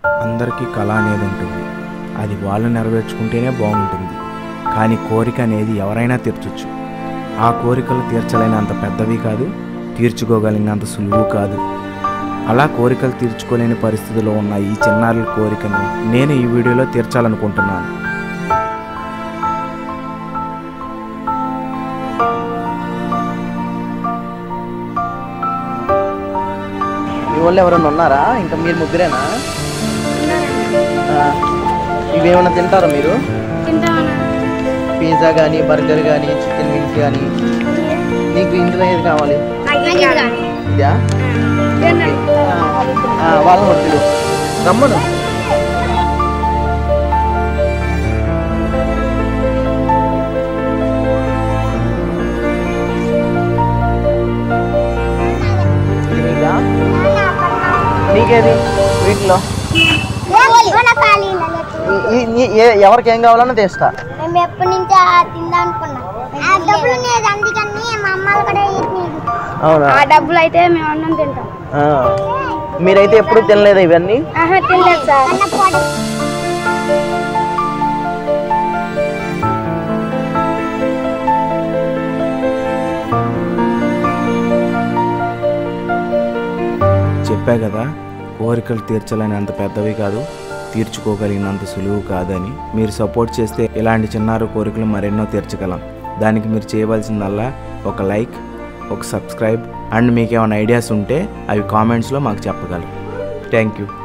అందరికీ కళ అనేది ఉంటుంది అది వాళ్ళు నెరవేర్చుకుంటేనే బాగుంటుంది కానీ కోరిక అనేది ఎవరైనా తీర్చొచ్చు ఆ కోరికలు తీర్చలేనంత పెద్దవి కాదు తీర్చుకోగలిగినంత సులువు కాదు అలా కోరికలు తీర్చుకోలేని పరిస్థితిలో ఉన్న ఈ చిన్నారుల కోరికను నేను ఈ వీడియోలో తీర్చాలనుకుంటున్నాను మీ వాళ్ళు ఎవరైనా ఉన్నారా ఇంకా మీరు ముగ్గురేనా ఆ, ఇవేమన్నా తింటారా మీరు పిజ్జా కానీ బర్గర్ కానీ చికెన్ వింగ్స్ కానీ నీకు ఇందులో ఏది కావాలి ఇదా ఆ, వాళ్ళని కూడా పిలువు రమ్మను ఇది నీదా? నీకేది వీటిలో ఈ- ఈ- ఈ- ఏ- ఎవరికి ఏం కావాలన్నా తెస్తా మేము ఎప్పటి నుంచో తిందాం అనుకున్నాం ఆ డబ్బులు లేదు అందుకని మా అమ్మ కూడా ఇట్లేదు అవునా ఆ డబ్బులు అయితే మేము అన్నం తింటాం ఆ. మీరైతే ఎప్పుడు తినలేదా ఇవన్నీ ఆహా తినలేదు సార్ అన్న పోటీ చెప్పా కదా కోరికలు తీర్చలేనంత పెద్దవి కాదు తీర్చుకోగలిగినంత సులువు కాదని మీరు సపోర్ట్ చేస్తే ఇలాంటి చిన్నారు కోరికలు మరెన్నో తీర్చగలం దానికి మీరు చేయవలసిందల్లా ఒక లైక్ ఒక సబ్స్క్రైబ్ అండ్ మీకు ఏమైనా ఐడియాస్ ఉంటే అవి కామెంట్స్లో మాకు చెప్పగలరు థ్యాంక్ యూ